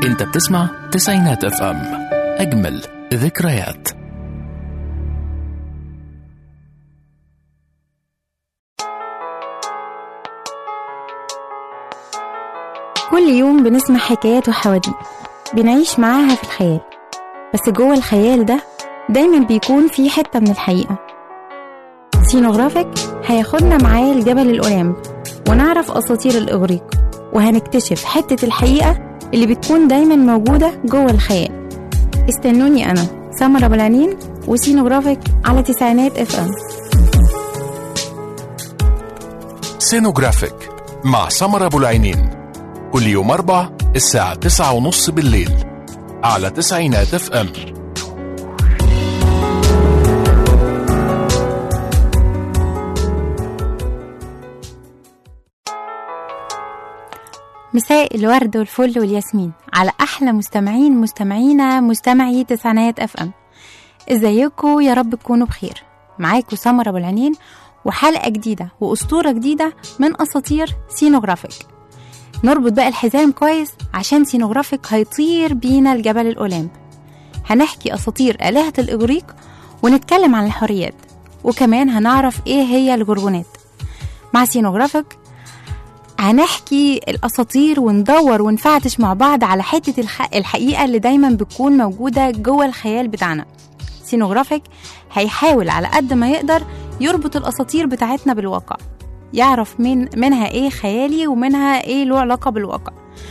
انت بتسمع تسعينات اف ام اجمل ذكريات كل يوم بنسمع حكايات وحواديت بنعيش معاها في الخيال بس جوه الخيال ده دايما بيكون في حتة من الحقيقة سينوغرافيك هياخدنا معاه لجبل الأولامب ونعرف أساطير الإغريق وهنكتشف حتة الحقيقة اللي بتكون دايما موجودة جوه الخيال استنوني أنا سمرة بلانين وسينوغرافيك على تسعينات اف ام سينوجرافيك مع سمر ابو العينين كل يوم اربع الساعة تسعة ونص بالليل على تسعينات اف ام مساء الورد والفل والياسمين على احلى مستمعين مستمعينا مستمعي تسعينات اف ام ازيكم يا رب تكونوا بخير معاكم سمر ابو العينين وحلقه جديده واسطوره جديده من اساطير سينوغرافيك نربط بقى الحزام كويس عشان سينوغرافيك هيطير بينا لجبل الاولامب هنحكي اساطير الهه الاغريق ونتكلم عن الحريات وكمان هنعرف ايه هي الجربونات مع سينوغرافيك هنحكي الاساطير وندور ونفتش مع بعض على حته الح... الحقيقه اللي دايما بتكون موجوده جوه الخيال بتاعنا سينوغرافيك هيحاول على قد ما يقدر يربط الاساطير بتاعتنا بالواقع يعرف من منها ايه خيالي ومنها ايه له علاقه بالواقع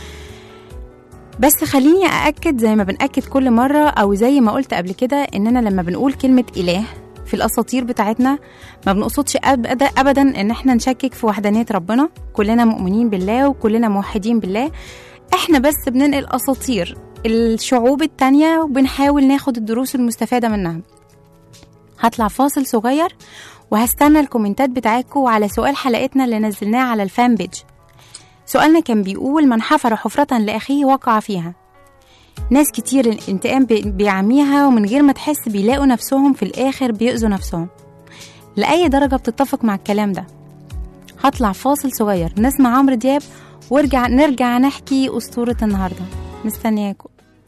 بس خليني أأكد زي ما بنأكد كل مرة أو زي ما قلت قبل كده إننا لما بنقول كلمة إله في الأساطير بتاعتنا ما بنقصدش أبدا, أبدا إن إحنا نشكك في وحدانية ربنا كلنا مؤمنين بالله وكلنا موحدين بالله إحنا بس بننقل أساطير الشعوب التانية وبنحاول ناخد الدروس المستفادة منها هطلع فاصل صغير وهستنى الكومنتات بتاعتكم على سؤال حلقتنا اللي نزلناه على الفان بيج سؤالنا كان بيقول من حفر حفرة لأخيه وقع فيها ناس كتير الانتقام بي- بيعميها ومن غير ما تحس بيلاقوا نفسهم في الآخر بيأذوا نفسهم لأي درجة بتتفق مع الكلام ده هطلع فاصل صغير نسمع عمرو دياب وارجع نرجع نحكي أسطورة النهاردة مستنياكم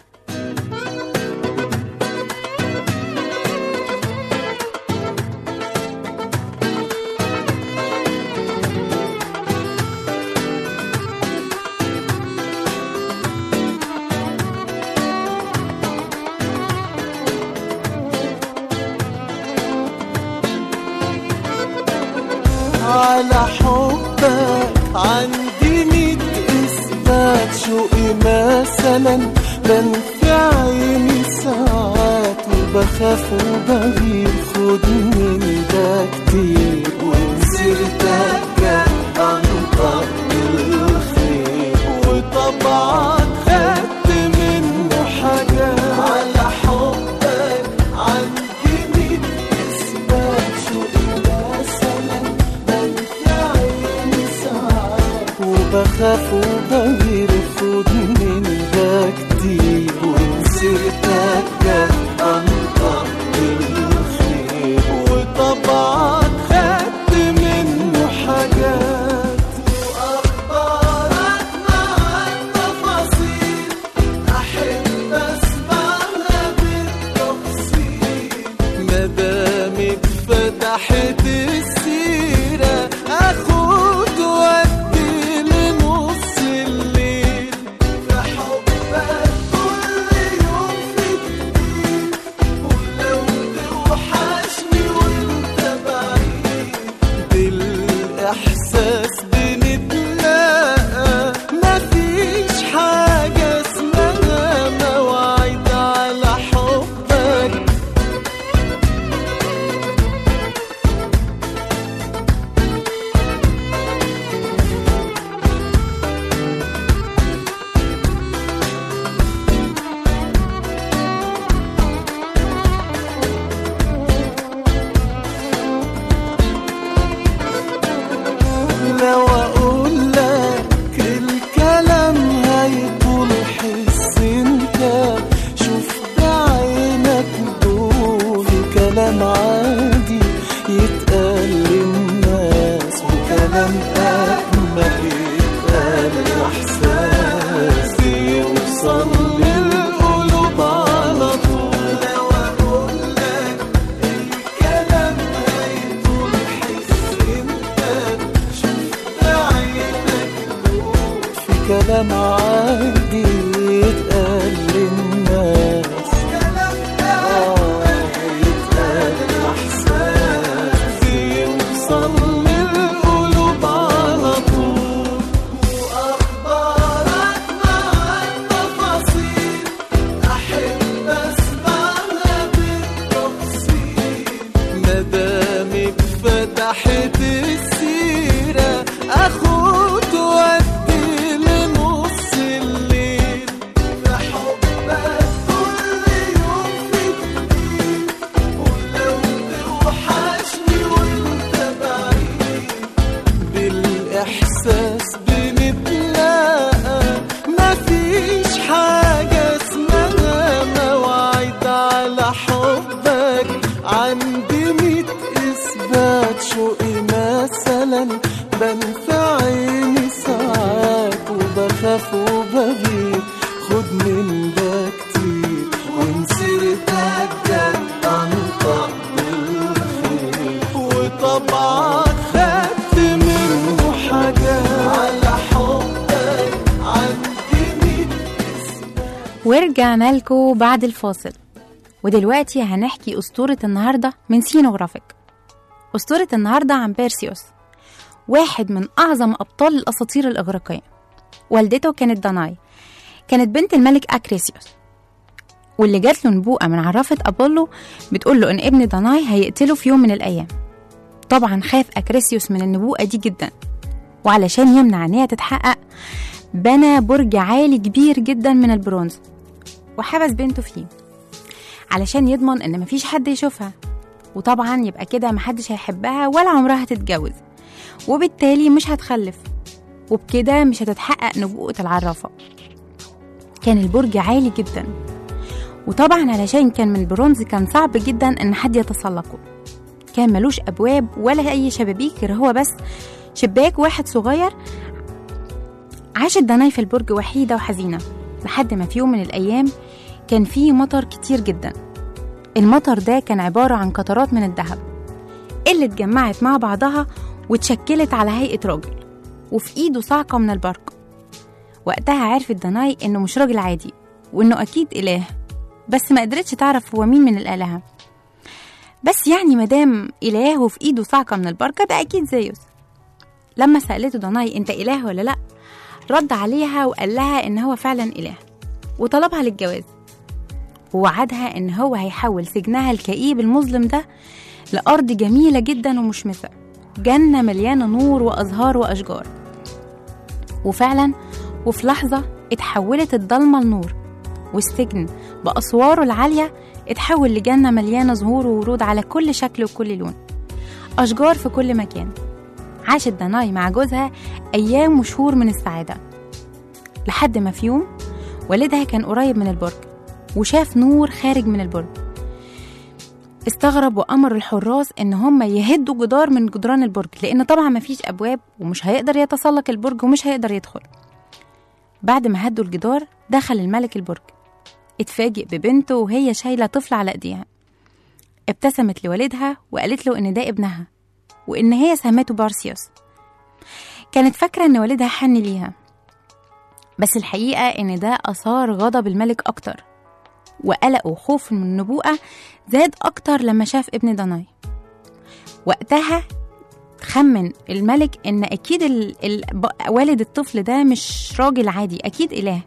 على حبك عندي ميت إثبات شوقي مثلا بنفي عيني ساعات وبخاف وبغير خد من ده كتير وسيرتك أنطق الخير وطبعك خدت منه حاجات على حبك عندي ميت إثبات شوقي مثلا بنفي عيني ساعات وبخاف وبغير خد من ده كتير وسيرتك جت أنطق الخير وطبعك خدت منه حاجات وأخبارك مع التفاصيل أحب أسمعها بالتفصيل مدام اتفتحت السيرة أخد وأدي لنص الليل في حبك كل يوم في جديد ولو توحشني وانت بعيد بالإحساس بنتلاقى مفيش حاجة اسمها مواعيد على حبك لو اقول كلام عادي يتقال للناس آه، يتقال إحساس بيوصل للقلوب على طول وأخبارك مع التفاصيل أحب أسمعها بالتفصيل مدامك فتحت السيرة أخد وأدي لنص الليل في حبك كل يوم في جديد ولو توحشني وانت بعيد بالإحساس بنتلاقى مفيش حاجة اسمها مواعيد على حبك عندي ميت إثبات شوقي مثلا بان في عيني ساعات وبخاف وبغيب خد من ده كتير ونسيتك جد انطق بالخير وطبعا خدت منه حاجات على حبك عندي ميت ورجعنا لكم بعد الفاصل ودلوقتي هنحكي أسطورة النهاردة من سينوغرافيك أسطورة النهاردة عن بيرسيوس واحد من أعظم أبطال الأساطير الإغريقية والدته كانت داناي كانت بنت الملك أكريسيوس واللي جات له نبوءة من عرافة أبولو بتقول له إن ابن داناي هيقتله في يوم من الأيام طبعا خاف أكريسيوس من النبوءة دي جدا وعلشان يمنع إن هي تتحقق بنى برج عالي كبير جدا من البرونز وحبس بنته فيه علشان يضمن ان مفيش حد يشوفها وطبعا يبقى كده محدش هيحبها ولا عمرها هتتجوز وبالتالي مش هتخلف وبكده مش هتتحقق نبوءة العرافة كان البرج عالي جدا وطبعا علشان كان من برونز كان صعب جدا ان حد يتسلقه كان ملوش ابواب ولا اي شبابيك غير هو بس شباك واحد صغير عاشت داناي في البرج وحيدة وحزينة لحد ما في يوم من الأيام كان فيه مطر كتير جدا المطر ده كان عبارة عن قطرات من الذهب اللي اتجمعت مع بعضها واتشكلت على هيئة راجل وفي إيده صعقة من البرق وقتها عرفت داناي إنه مش راجل عادي وإنه أكيد إله بس ما قدرتش تعرف هو مين من الآلهة بس يعني مدام إله وفي إيده صعقة من البرق يبقى أكيد زيوس لما سألته داناي أنت إله ولا لأ رد عليها وقال لها إن هو فعلا إله وطلبها للجواز ووعدها إن هو هيحول سجنها الكئيب المظلم ده لأرض جميلة جدا ومشمسة جنة مليانة نور وأزهار وأشجار وفعلا وفي لحظة اتحولت الضلمة لنور والسجن بأسواره العالية اتحول لجنة مليانة زهور وورود على كل شكل وكل لون أشجار في كل مكان عاشت داناي مع جوزها أيام وشهور من السعادة لحد ما في يوم والدها كان قريب من البرج وشاف نور خارج من البرج استغرب وأمر الحراس إن هم يهدوا جدار من جدران البرج لأن طبعا مفيش أبواب ومش هيقدر يتسلق البرج ومش هيقدر يدخل بعد ما هدوا الجدار دخل الملك البرج اتفاجئ ببنته وهي شايلة طفل على ايديها ابتسمت لوالدها وقالت له إن ده ابنها وإن هي سمته بارسيوس كانت فاكرة إن والدها حن ليها بس الحقيقة إن ده أثار غضب الملك أكتر وقلقه وخوفه من النبوءة زاد أكتر لما شاف ابن داناي وقتها خمن الملك إن أكيد ال... ال... ب- والد الطفل ده مش راجل عادي أكيد إله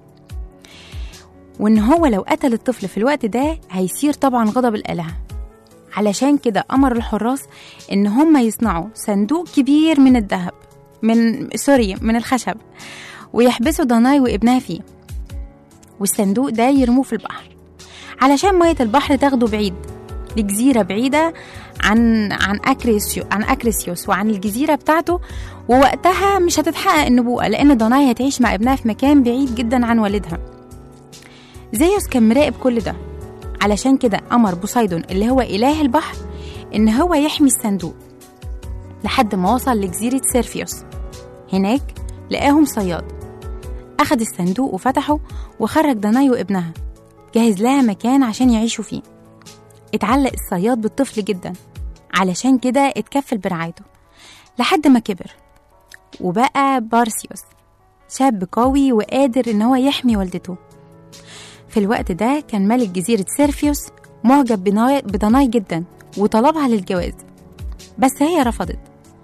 وإن هو لو قتل الطفل في الوقت ده هيصير طبعا غضب الآلهة علشان كده أمر الحراس إن هم يصنعوا صندوق كبير من الذهب من سوري من الخشب ويحبسوا داناي وابنها فيه والصندوق ده يرموه في البحر علشان مية البحر تاخده بعيد لجزيرة بعيدة عن عن أكريسيو عن أكريسيوس وعن الجزيرة بتاعته ووقتها مش هتتحقق النبوءة لأن داناي هتعيش مع ابنها في مكان بعيد جدا عن والدها زيوس كان مراقب كل ده علشان كده أمر بوسايدون اللي هو إله البحر إن هو يحمي الصندوق لحد ما وصل لجزيرة سيرفيوس هناك لقاهم صياد أخد الصندوق وفتحه وخرج داناي وابنها جهز لها مكان عشان يعيشوا فيه اتعلق الصياد بالطفل جدا علشان كده اتكفل برعايته لحد ما كبر وبقى بارسيوس شاب قوي وقادر إن هو يحمي والدته في الوقت ده كان ملك جزيرة سيرفيوس معجب بناي- بدناي جدا وطلبها للجواز بس هي رفضت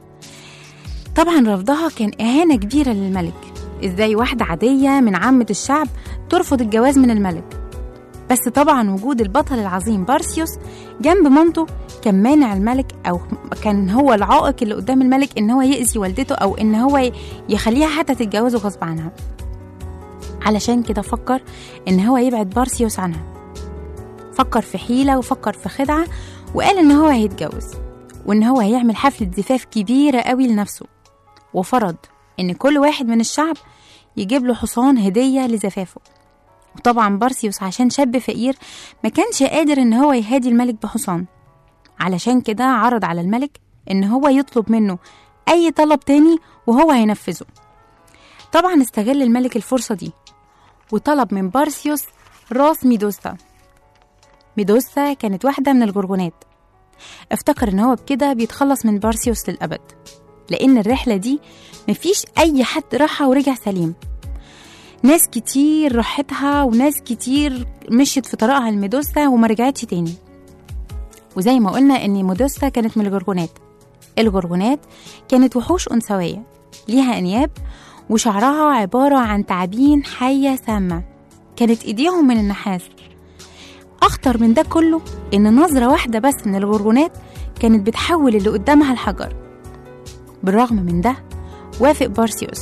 طبعا رفضها كان إهانة كبيرة للملك إزاي واحدة عادية من عامة الشعب ترفض الجواز من الملك بس طبعا وجود البطل العظيم بارسيوس جنب مامته كان مانع الملك او كان هو العائق اللي قدام الملك ان هو يأذي والدته او ان هو ي- يخليها حتى تتجوزه غصب عنها علشان كده فكر ان هو يبعد بارسيوس عنها فكر في حيلة وفكر في خدعة وقال ان هو هيتجوز وان هو هيعمل حفلة زفاف كبيرة قوي لنفسه وفرض ان كل واحد من الشعب يجيب له حصان هدية لزفافه وطبعا بارسيوس عشان شاب فقير ما كانش قادر ان هو يهادي الملك بحصان علشان كده عرض على الملك ان هو يطلب منه اي طلب تاني وهو هينفذه طبعا استغل الملك الفرصة دي وطلب من بارسيوس راس ميدوسا ميدوسا كانت واحدة من الجرجونات افتكر ان هو بكده بيتخلص من بارسيوس للأبد لأن الرحلة دي مفيش أي حد راحها ورجع سليم ناس كتير راحتها وناس كتير مشيت في طريقها لميدوسا وما رجعتش تاني وزي ما قلنا ان ميدوسا كانت من الجرجونات الجرجونات كانت وحوش أنثوية ليها أنياب وشعرها عبارة عن تعابين حية سامة كانت إيديهم من النحاس أخطر من ده كله إن نظرة واحدة بس من الجرجونات كانت بتحول اللي قدامها الحجر بالرغم من ده وافق بارسيوس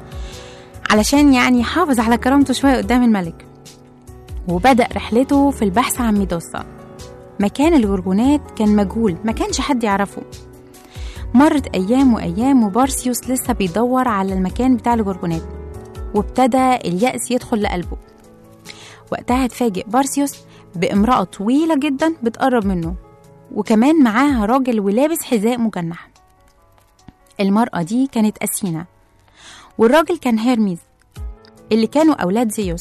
علشان يعني يحافظ على كرامته شوية قدام الملك وبدأ رحلته في البحث عن ميدوسا مكان الجرجونات كان مجهول ما كانش حد يعرفه مرت أيام وأيام وبارسيوس لسه بيدور على المكان بتاع الجرجونات وابتدى اليأس يدخل لقلبه وقتها اتفاجئ بارسيوس بامرأة طويلة جدا بتقرب منه وكمان معاها راجل ولابس حذاء مجنح المرأة دي كانت أثينا والراجل كان هيرميز اللي كانوا أولاد زيوس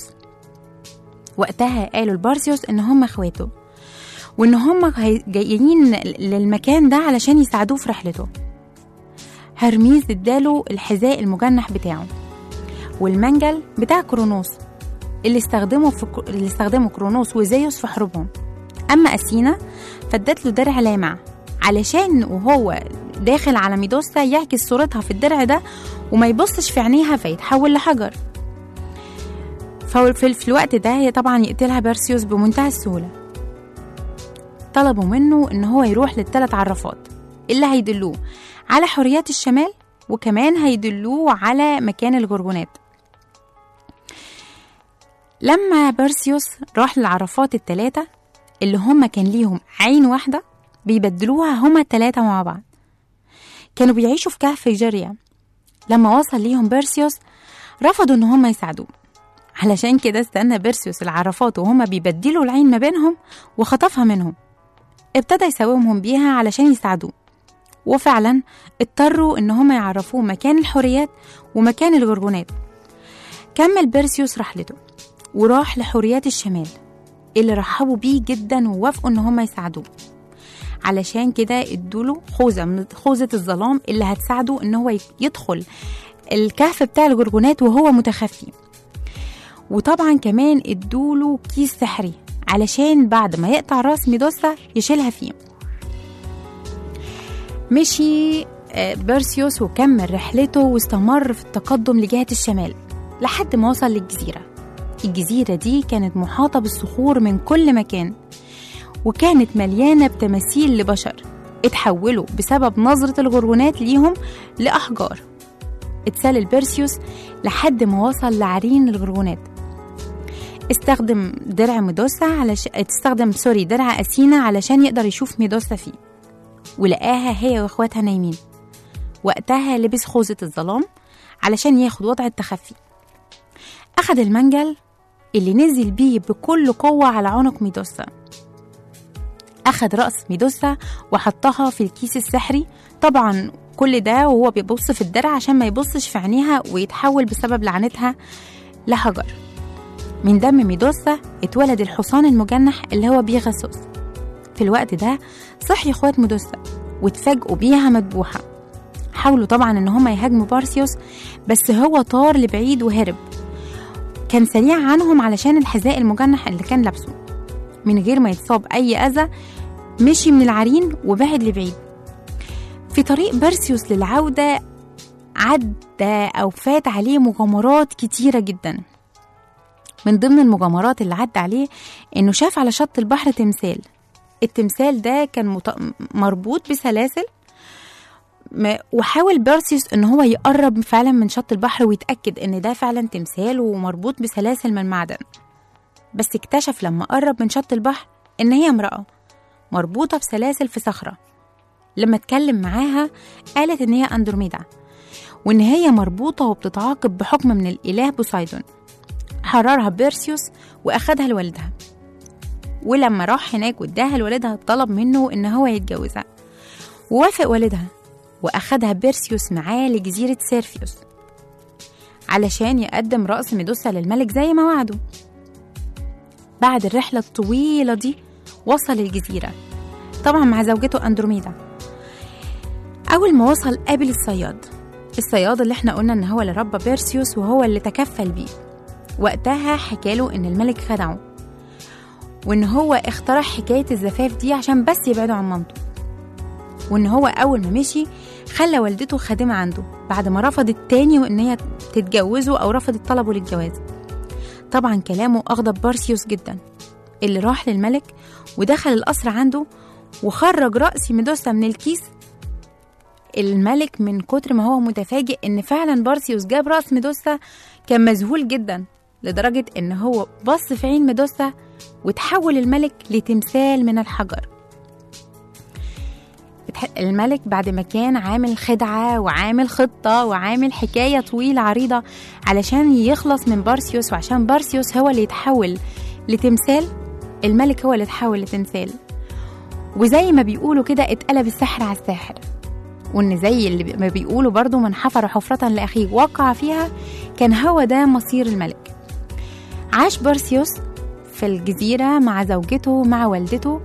وقتها قالوا لبارسيوس إن هم إخواته وإن هم هي- جايين للمكان ده علشان يساعدوه في رحلته هرميز اداله الحذاء المجنح بتاعه والمنجل بتاع كرونوس اللي استخدمه في اللي استخدمه كرونوس وزيوس في حروبهم اما اثينا فادت له درع لامع علشان وهو داخل على ميدوسا يعكس صورتها في الدرع ده وما يبصش في عينيها فيتحول لحجر ففي في الوقت ده هي طبعا يقتلها بارسيوس بمنتهى السهولة طلبوا منه ان هو يروح للثلاث عرافات اللي هيدلوه على حريات الشمال وكمان هيدلوه على مكان الجرجونات لما بارسيوس راح للعرافات التلاتة اللي هما كان ليهم عين واحدة بيبدلوها هما التلاتة مع بعض كانوا بيعيشوا في كهف جارية لما وصل ليهم بيرسيوس رفضوا ان هما يساعدوه علشان كده استنى بيرسيوس العرافات وهما بيبدلوا العين ما بينهم وخطفها منهم ابتدى يساومهم بيها علشان يساعدوه وفعلا اضطروا ان هما يعرفوه مكان الحوريات ومكان الجرجونات كمل بيرسيوس رحلته وراح لحوريات الشمال اللي رحبوا بيه جدا ووافقوا ان هما يساعدوه علشان كده ادوله خوذة من خوذة الظلام اللي هتساعده ان هو يدخل الكهف بتاع الجرجونات وهو متخفي وطبعا كمان ادوله كيس سحري علشان بعد ما يقطع راس ميدوسا يشيلها فيه مشي آه، بيرسيوس وكمل رحلته واستمر في التقدم لجهة الشمال لحد ما وصل للجزيرة الجزيرة دي كانت محاطة بالصخور من كل مكان وكانت مليانة بتماثيل لبشر اتحولوا بسبب نظرة الغرونات ليهم لأحجار اتسلل بيرسيوس لحد ما وصل لعرين الغرونات استخدم درع ميدوسا علشان استخدم سوري درع أثينا علشان يقدر يشوف ميدوسا فيه ولقاها هي واخواتها نايمين وقتها لبس خوذة الظلام علشان ياخد وضع التخفي أخد المنجل اللي نزل بيه بكل قوة على عنق ميدوسا أخد رأس ميدوسا وحطها في الكيس السحري طبعا كل ده وهو بيبص في الدرع عشان ما يبصش في عينيها ويتحول بسبب لعنتها لحجر من دم ميدوسا اتولد الحصان المجنح اللي هو بيغاسوس في الوقت ده صحي اخوات ميدوسا واتفاجئوا بيها مدبوحة حاولوا طبعا ان هم يهاجموا بارسيوس بس هو طار لبعيد وهرب كان سريع عنهم علشان الحذاء المجنح اللي كان لابسه من غير ما يتصاب اي اذى مشي من العرين وبعد لبعيد في طريق بارسيوس للعودة عدى أو فات عليه مغامرات كتيرة جدا من ضمن المغامرات اللي عدى عليه إنه شاف على شط البحر تمثال التمثال ده كان مط... مربوط بسلاسل ما- وحاول بارسيوس ان هو يقرب فعلا من شط البحر ويتاكد ان ده فعلا تمثال ومربوط بسلاسل من معدن بس اكتشف لما قرب من شط البحر ان هي امراه مربوطه بسلاسل في صخره لما اتكلم معاها قالت ان هي اندروميدا وان هي مربوطه وبتتعاقب بحكم من الاله بوسايدون حررها بيرسيوس واخدها لوالدها ولما راح هناك واداها لوالدها طلب منه ان هو يتجوزها ووافق والدها واخدها بيرسيوس معاه لجزيره سيرفيوس علشان يقدم رأس ميدوسا للملك زي ما وعده بعد الرحلة الطويلة دي وصل الجزيرة طبعا مع زوجته أندروميدا أول ما وصل قابل الصياد الصياد اللي احنا قلنا ان هو اللي ربى بيرسيوس وهو اللي تكفل بيه وقتها حكاله ان الملك خدعه وان هو اخترع حكاية الزفاف دي عشان بس يبعدوا عن مامته وان هو اول ما مشي خلى والدته خادمة عنده بعد ما رفضت تاني وان هي تتجوزه او رفضت طلبه للجواز طبعا كلامه اغضب بارسيوس جدا اللي راح للملك ودخل القصر عنده وخرج رأس ميدوسا من الكيس الملك من كتر ما هو متفاجئ ان فعلا بارسيوس جاب رأس ميدوسا كان مذهول جدا لدرجة ان هو بص في عين ميدوسا وتحول الملك لتمثال من الحجر اتح- الملك بعد ما كان عامل خدعة وعامل خطة وعامل حكاية طويلة عريضة علشان يخلص من بارسيوس وعشان بارسيوس هو اللي يتحول لتمثال الملك هو اللي اتحول لتمثال وزي ما بيقولوا كده اتقلب السحر على الساحر وان زي اللي بي- ما بيقولوا برضو من حفر حفرة لأخيه وقع فيها كان هو ده مصير الملك عاش بارسيوس في الجزيرة مع زوجته مع والدته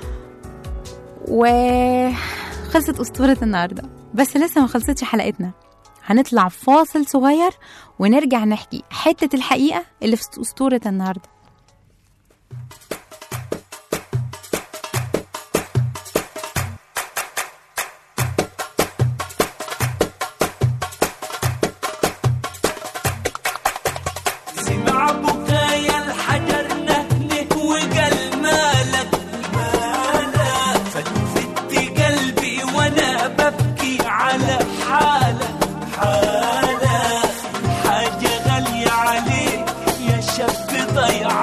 وخلصت أسطورة النهاردة بس لسه ما خلصتش حلقتنا هنطلع فاصل صغير ونرجع نحكي حتة الحقيقة اللي في أسطورة النهاردة سمع بكايا الحجر نهنه وقال مالك مالك فتفت قلبي وانا ببكي على حالك حالك حاجة غالية عليك يا شاب ضيع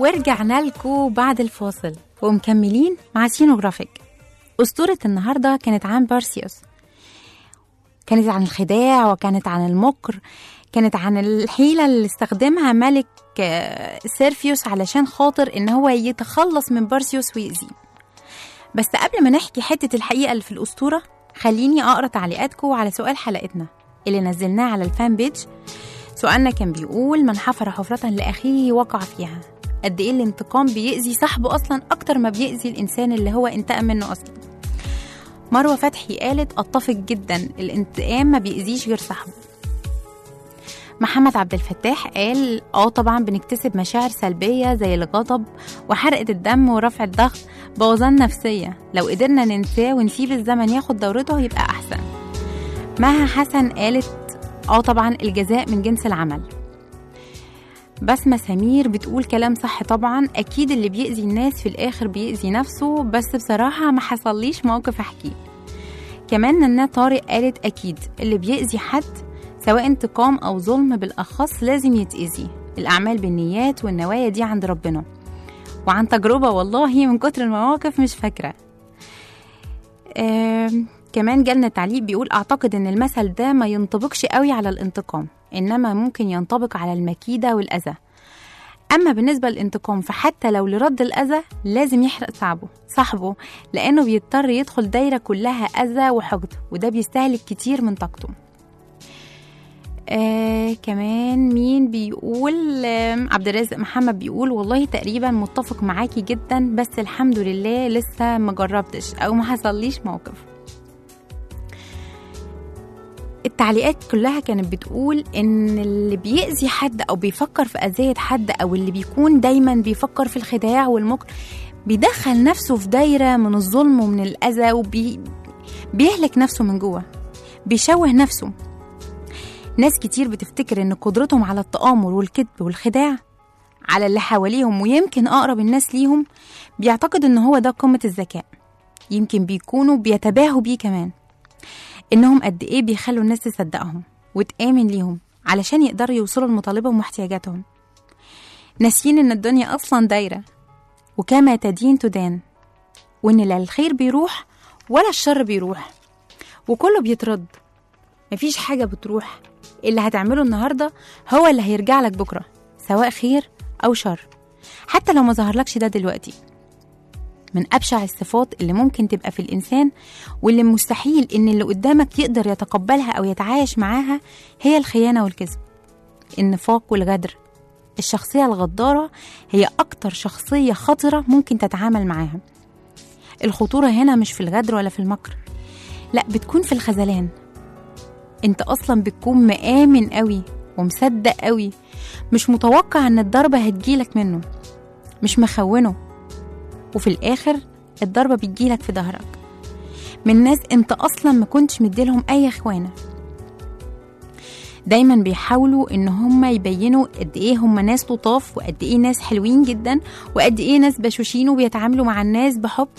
ورجعنا لكم بعد الفاصل ومكملين مع سينوغرافيك أسطورة النهاردة كانت عن بارسيوس كانت عن الخداع وكانت عن المكر كانت عن الحيلة اللي استخدمها ملك آه، سيرفيوس علشان خاطر إن هو يتخلص من بارسيوس ويأذيه بس قبل ما نحكي حتة الحقيقة اللي في الأسطورة خليني أقرأ تعليقاتكم على سؤال حلقتنا اللي نزلناه على الفان بيج سؤالنا كان بيقول من حفر حفرة لأخيه وقع فيها قد إيه الانتقام بيأذي صاحبه أصلا أكتر ما بيأذي الإنسان اللي هو انتقم منه أصلا مروة فتحي قالت أتفق جدا الانتقام ما بيأذيش غير صاحبه محمد عبد الفتاح قال اه طبعا بنكتسب مشاعر سلبية زي الغضب وحرقة الدم ورفع الضغط بوظان نفسية لو قدرنا ننساه ونسيب الزمن ياخد دورته يبقى أحسن مها حسن قالت اه طبعا الجزاء من جنس العمل بسمة سمير بتقول كلام صح طبعا أكيد اللي بيأذي الناس في الآخر بيأذي نفسه بس بصراحة ما حصليش موقف أحكيه كمان ننا طارق قالت أكيد اللي بيأذي حد سواء انتقام أو ظلم بالأخص لازم يتأذي الأعمال بالنيات والنوايا دي عند ربنا وعن تجربة والله من كتر المواقف مش فاكرة آم، كمان جالنا تعليق بيقول أعتقد إن المثل ده ما ينطبقش قوي على الانتقام إنما ممكن ينطبق على المكيدة والأذى أما بالنسبة للانتقام فحتى لو لرد الأذى لازم يحرق صاحبه صاحبه لأنه بيضطر يدخل دايرة كلها أذى وحقد وده بيستهلك كتير من طاقته آه كمان مين بيقول آه عبد الرازق محمد بيقول والله تقريبا متفق معاكي جدا بس الحمد لله لسه ما جربتش او ما حصليش موقف التعليقات كلها كانت بتقول ان اللي بيأذي حد او بيفكر في اذية حد او اللي بيكون دايما بيفكر في الخداع والمكر بيدخل نفسه في دايرة من الظلم ومن الأذى وبي بيهلك نفسه من جوه بيشوه نفسه ناس كتير بتفتكر ان قدرتهم على التآمر والكذب والخداع على اللي حواليهم ويمكن أقرب الناس ليهم بيعتقد ان هو ده قمة الذكاء يمكن بيكونوا بيتباهوا بيه كمان انهم قد ايه بيخلوا الناس تصدقهم وتآمن ليهم علشان يقدروا يوصلوا لمطالبهم واحتياجاتهم ناسيين ان الدنيا اصلا دايرة وكما تدين تدان وان لا الخير بيروح ولا الشر بيروح وكله بيترد مفيش حاجة بتروح اللي هتعمله النهاردة هو اللي هيرجع لك بكرة سواء خير أو شر حتى لو ما ظهرلكش ده دلوقتي من أبشع الصفات اللي ممكن تبقى في الإنسان واللي مستحيل إن اللي قدامك يقدر يتقبلها أو يتعايش معاها هي الخيانة والكذب النفاق والغدر الشخصية الغدارة هي أكتر شخصية خطرة ممكن تتعامل معاها الخطورة هنا مش في الغدر ولا في المكر لا بتكون في الخذلان انت اصلا بتكون مآمن قوي ومصدق قوي مش متوقع ان الضربة هتجيلك منه مش مخونه وفي الاخر الضربة بتجيلك في ظهرك من ناس انت اصلا ما كنتش مديلهم اي خوانة دايما بيحاولوا ان هم يبينوا قد ايه هم ناس لطاف وقد ايه ناس حلوين جدا وقد ايه ناس بشوشين وبيتعاملوا مع الناس بحب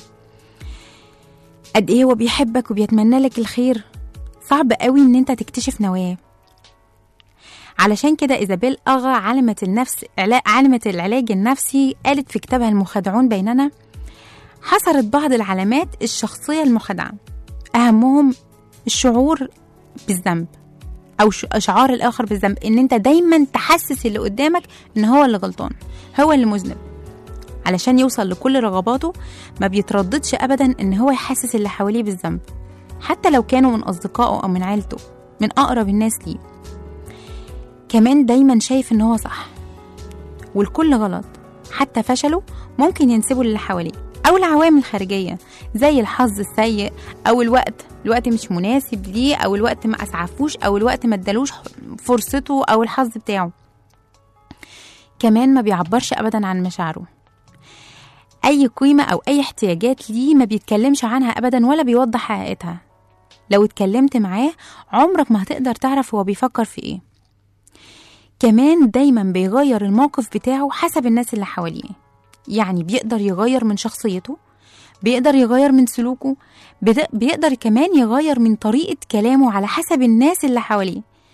قد ايه هو بيحبك وبيتمنى لك الخير صعب قوي ان انت تكتشف نواه علشان كده إيزابيل أغا عالمة النفس علا- عالمة العلاج النفسي قالت في كتابها المخادعون بيننا حصرت بعض العلامات الشخصية المخادعة أهمهم الشعور بالذنب أو ش- إشعار الآخر بالذنب إن أنت دايما تحسس اللي قدامك إن هو اللي غلطان هو اللي مذنب علشان يوصل لكل رغباته ما بيترددش أبدا إن هو يحسس اللي حواليه بالذنب حتى لو كانوا من أصدقائه أو من عيلته من أقرب الناس ليه كمان دايما شايف إن هو صح والكل غلط حتى فشله ممكن ينسبه للي حواليه أو العوامل الخارجية زي الحظ السيء أو الوقت الوقت مش مناسب ليه أو الوقت ما أسعفوش أو الوقت ما ادالوش فرصته أو الحظ بتاعه كمان ما بيعبرش أبدا عن مشاعره أي قيمة أو أي احتياجات ليه ما بيتكلمش عنها أبدا ولا بيوضح حقيقتها لو اتكلمت معاه عمرك ما هتقدر تعرف هو بيفكر في ايه كمان دايما بيغير الموقف بتاعه حسب الناس اللي حواليه يعني بيقدر يغير من شخصيته بيقدر يغير من سلوكه بد- بيقدر كمان يغير من طريقة كلامه على حسب الناس اللي حواليه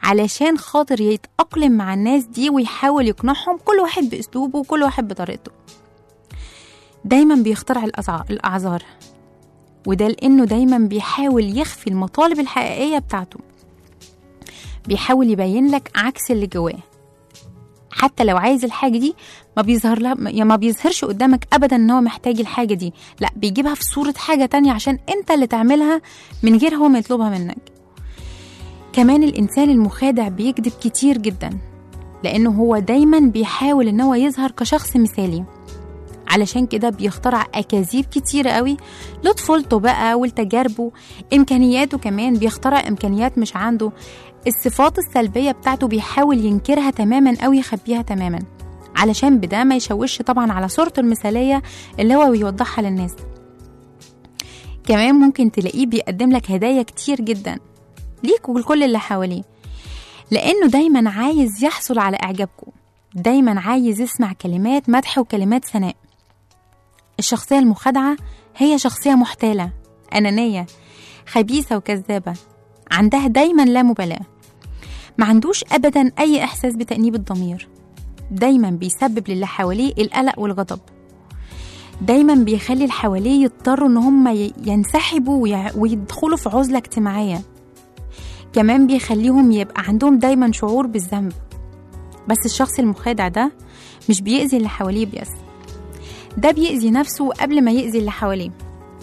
علشان خاطر يتأقلم مع الناس دي ويحاول يقنعهم كل واحد بأسلوبه وكل واحد بطريقته دايما بيخترع الأزع- الأعذار وده لأنه دايما بيحاول يخفي المطالب الحقيقية بتاعته بيحاول يبين لك عكس اللي جواه حتى لو عايز الحاجة دي ما بيظهر لها يا ما بيظهرش قدامك أبدا إن هو محتاج الحاجة دي لا بيجيبها في صورة حاجة تانية عشان أنت اللي تعملها من غير هو ما يطلبها منك كمان الإنسان المخادع بيكذب كتير جدا لأنه هو دايما بيحاول إن هو يظهر كشخص مثالي علشان كده بيخترع أكاذيب كتيرة قوي لطفولته بقى ولتجاربه إمكانياته كمان بيخترع إمكانيات مش عنده الصفات السلبية بتاعته بيحاول ينكرها تماما أو يخبيها تماما علشان بده ما يشوش طبعا على صورته المثالية اللي هو بيوضحها للناس كمان ممكن تلاقيه بيقدم لك هدايا كتير جدا ليك ولكل اللي حواليه لأنه دايما عايز يحصل على إعجابكم دايما عايز يسمع كلمات مدح وكلمات ثناء الشخصية المخادعة هي شخصية محتالة أنانية خبيثة وكذابة عندها دايما لا مبالاة ما عندوش أبدا أي إحساس بتأنيب الضمير دايما بيسبب للي حواليه القلق والغضب دايما بيخلي اللي حواليه يضطروا ان هم ي- ينسحبوا ويع- ويدخلوا في عزلة اجتماعية كمان بيخليهم يبقى عندهم دايما شعور بالذنب بس الشخص المخادع ده مش بيأذي اللي حواليه بس ده بيأذي نفسه قبل ما يأذي اللي حواليه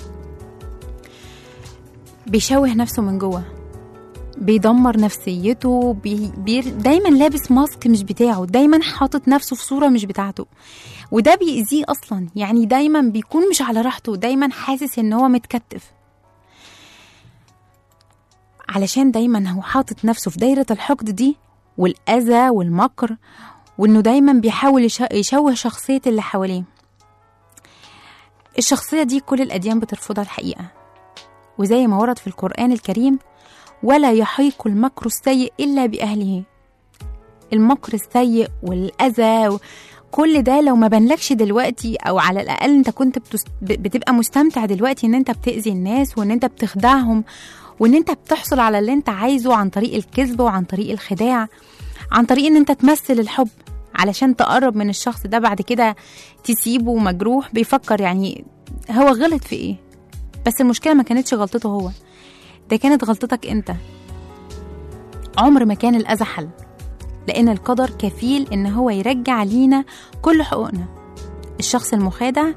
بيشوه نفسه من جوه بيدمر نفسيته بي بي دايما لابس ماسك مش بتاعه دايما حاطط نفسه في صورة مش بتاعته وده بيأذيه أصلا يعني دايما بيكون مش على راحته دايما حاسس إن هو متكتف علشان دايما هو حاطط نفسه في دايرة الحقد دي والأذى والمكر وإنه دايما بيحاول يش- يشوه شخصية اللي حواليه الشخصية دي كل الأديان بترفضها الحقيقة وزي ما ورد في القرآن الكريم ولا يحيق المكر السيء إلا بأهله المكر السيء والأذى و- كل ده لو ما بنلكش دلوقتي أو على الأقل أنت كنت بتس... ب- بتبقى مستمتع دلوقتي إن أنت بتأذي الناس وإن أنت بتخدعهم وإن أنت بتحصل على اللي أنت عايزه عن طريق الكذب وعن طريق الخداع عن طريق إن أنت تمثل الحب علشان تقرب من الشخص ده بعد كده تسيبه مجروح بيفكر يعني هو غلط في إيه بس المشكلة ما كانتش غلطته هو ده كانت غلطتك انت عمر ما كان الأذى حل لأن القدر كفيل إن هو يرجع لينا كل حقوقنا الشخص المخادع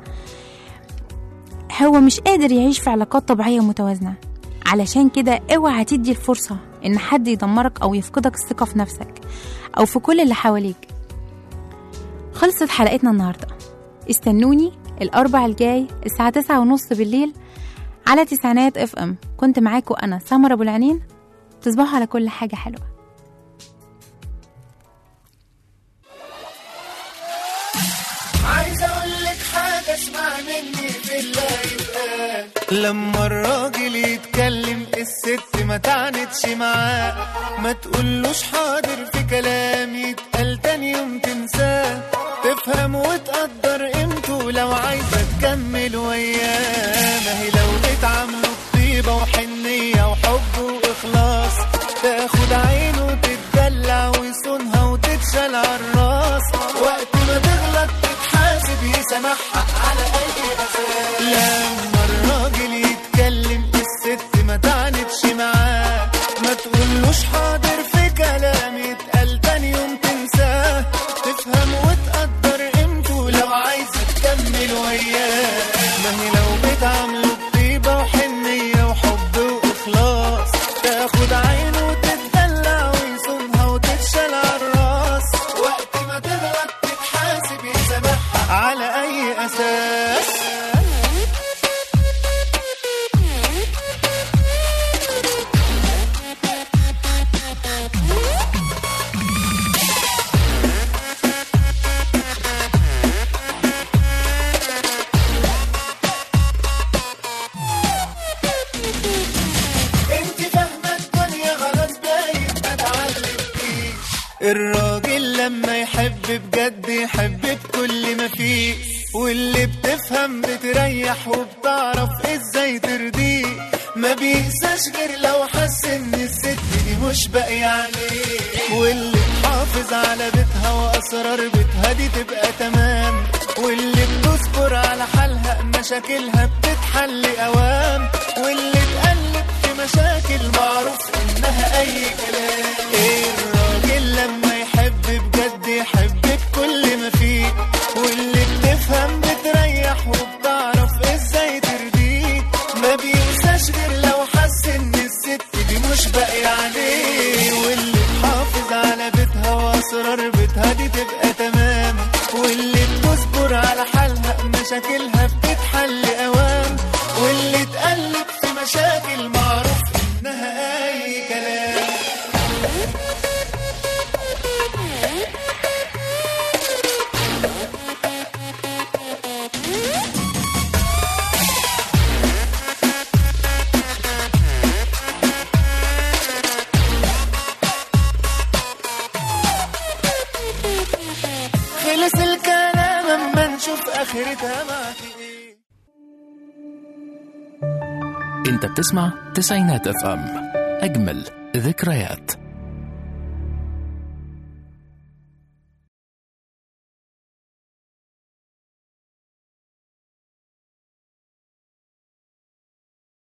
هو مش قادر يعيش في علاقات طبيعية متوازنة علشان كده اوعى تدي الفرصة إن حد يدمرك أو يفقدك الثقة في نفسك أو في كل اللي حواليك خلصت حلقتنا النهاردة استنوني الأربع الجاي الساعة تسعة ونص بالليل على تسعينات اف ام كنت معاكم انا سمر ابو العينين تصبحوا على كل حاجه حلوه عايز اقول لك حاجه اسمع مني في الله يتقال لما الراجل يتكلم الست ما تعنتش معاه ما تقولوش حاضر في كلام يتقال تاني يوم تنساه تفهم وتقدر قيمته لو عايزه تكمل وياه ما هي لو بتعاملوا بطيبه وحنيه وحب واخلاص تاخد عينه تتدلع ويصونها وتتشال عالراس وقت ما تغلط تتحاسب يسامحها على اي اساس لما الراجل يتكلم الست ما تعنتش معاه ما تقولوش حاضر في كلام يتقال تاني يوم تنساه تفهم وتقدر قيمته لو عايزه تكمل وياه ما هي لو بتعامله بطيبه وحنيه وحب واخلاص تاخد عينه وتتدلع ويصونها وتتشال عالراس وقت ما تغلط تتحاسب يسامحها على اي اساس انت فاهمه الدنيا غلط باين ما اتعلمتيش الراجل لما يحب بجد يحب بكل ما فيه واللي بتفهم بتريح وبتعرف ازاي ترضيه ما بيقساش غير لو حس ان الست دي مش باقية عليه واللي تحافظ على بيتها واسرار بيتها دي تبقى تمام واللي بتصبر على حالها مشاكلها بتتحل اوام واللي تقلب في مشاكل معروف انها اي كلام ايه الراجل لما يحب بجد يحب بكل ما فيه واللي بتفهم بتريح وبتعرف ازاي ترضيه ما بينساش غير لو حس ان الست دي مش باقية عليه واللي تحافظ على بيتها واسرار بيتها دي تبقى تمام واللي بتصبر على حالها مشاكلها بتتحل اوام واللي تقلب في مشاكل معروف انها اي كلام خلص الكلام اما نشوف اخرتها معك ايه انت بتسمع تسعينات اف ام اجمل ذكريات